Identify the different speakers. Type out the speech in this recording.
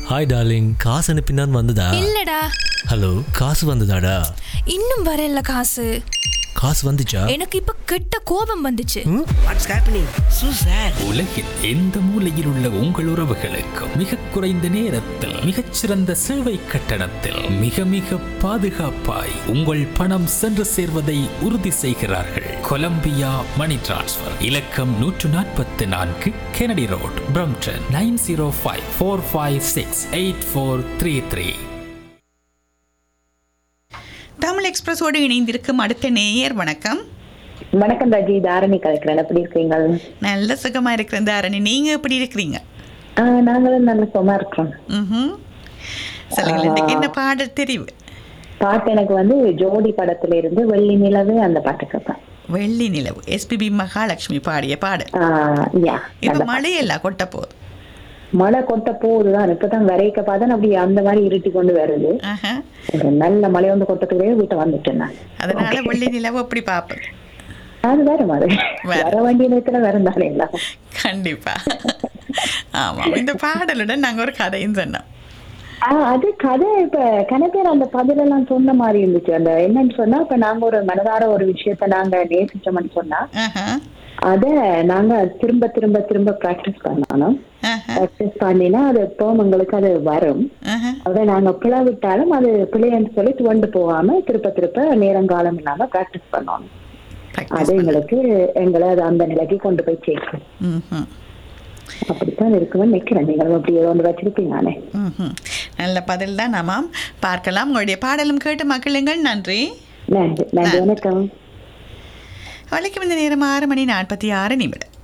Speaker 1: Hi darling காசு அனுப்பினான் வந்ததா
Speaker 2: இல்லடா
Speaker 1: ஹலோ காசு வந்ததாடா
Speaker 2: இன்னும் வரல காசு
Speaker 1: காசு வந்துச்சா
Speaker 2: எனக்கு இப்ப கெட்ட கோபம் வந்துச்சு
Speaker 3: வாட்ஸ் ஹேப்பனிங் சூ சார்
Speaker 4: உலகில் எந்த மூலையில் உள்ள உங்கள் உறவுகளுக்கும் மிக குறைந்த நேரத்தில் மிகச்சிறந்த சேவை கட்டணத்தில் மிக மிக பாதுகாப்பாய் உங்கள் பணம் சென்று சேர்வதை உறுதி செய்கிறார்கள் கொலம்பியா மணி டிரான்ஸ்ஃபர் இலக்கம் நூற்று நாற்பத்தி நான்கு Kennedy road Brampton nine zero five four five six eight four three three
Speaker 5: Tamil எக்ஸ்பிரஸோடு இணைந்திருக்கும் அடுத்த நேயர் வணக்கம்
Speaker 6: வணக்கம் ராஜி தாரணி கலக்கிறேன் எப்படி இருக்கீங்க
Speaker 5: நல்ல சுகமா இருக்கிற தாரணி நீங்க எப்படி இருக்கிறீங்க
Speaker 6: ஆ, நாங்களும் நல்ல சும்மா இருக்கிறோம்
Speaker 5: ம்ஹும். சொல்லுங்கள் இன்னைக்கு என்ன பாடல் தெரிவு
Speaker 6: பாட்டு எனக்கு வந்து ஜோடி படத்துல இருந்து வெள்ளி நிலவு அந்த பாட்டு கேட்பேன்
Speaker 5: வெள்ளி நிலவு எஸ்பிபி மகாலட்சுமி பாடிய பாடல்
Speaker 6: ஆ, யா
Speaker 5: இப்ப
Speaker 6: நல்ல
Speaker 5: மழையெல்லாம் கொட்ட போகுது
Speaker 6: மழை கொட்ட போகுதுதான் இப்பதான் வரைக்க பார்த்தா அப்படி அந்த மாதிரி இருட்டி கொண்டு வருது
Speaker 5: ஆஹா.
Speaker 6: ஒரு நல்ல மழை வந்து கொட்டத்துக்குள்ளே வீட்டை வந்துட்டேன் நான்
Speaker 5: அதனால வெள்ளி நிலவு அப்படி பார்ப்பது
Speaker 6: அது வேற மாதிரி
Speaker 5: வேற.
Speaker 6: வர வேண்டிய நேரத்துல வரும் தானே எல்லாம்
Speaker 5: கண்டிப்பா ஆமா இந்த பாடலுடன் நாங்க ஒரு கதையும் சொன்னோம்
Speaker 6: ஆ, அது கதை இப்ப கணக்கர் அந்த பதிலெல்லாம் சொன்ன மாதிரி இருந்துச்சு அந்த என்னன்னு சொன்னா இப்ப நாங்க ஒரு மனதார ஒரு விஷயத்த நாங்க நேசிச்சோம்னு சொன்னா
Speaker 5: ஆஹா.
Speaker 6: அத நாங்க திரும்ப திரும்ப திரும்ப பிராக்டிஸ் பண்ணணும்
Speaker 5: ஆஹா.
Speaker 6: பிராக்டிஸ் பண்ணினா அது எப்போ உங்களுக்கு அது வரும்
Speaker 5: ஆஹா.
Speaker 6: அதை நாங்க பிளவிட்டாலும் அது பிள்ளைன்னு சொல்லி துவண்டு போகாம திருப்ப திருப்ப நேரங்காலம் இல்லாம பிராக்டிஸ் பண்ணணும்
Speaker 5: Practice
Speaker 6: அது எங்களுக்கு எங்களை அது அந்த நிலைக்கு கொண்டு போய் சேர்க்கும்
Speaker 5: ம்ஹும்.
Speaker 6: அப்படித்தான் இருக்குன்னு நினைக்கிறேன் நீங்களும் அப்படி ஏதோ ஒன்று வச்சிருப்பீங்க நானே
Speaker 5: ம்ஹும். நல்ல பதில் தான் ஆமாம் பார்க்கலாம் உங்களுடைய பாடலும் கேட்டு மக்களுங்கள் நன்றி
Speaker 6: நன்றி நன்றி வணக்கம்
Speaker 5: வழக்கம் இந்த நேரம் ஆறு மணி நாற்பத்தி ஆறு நிமிடம்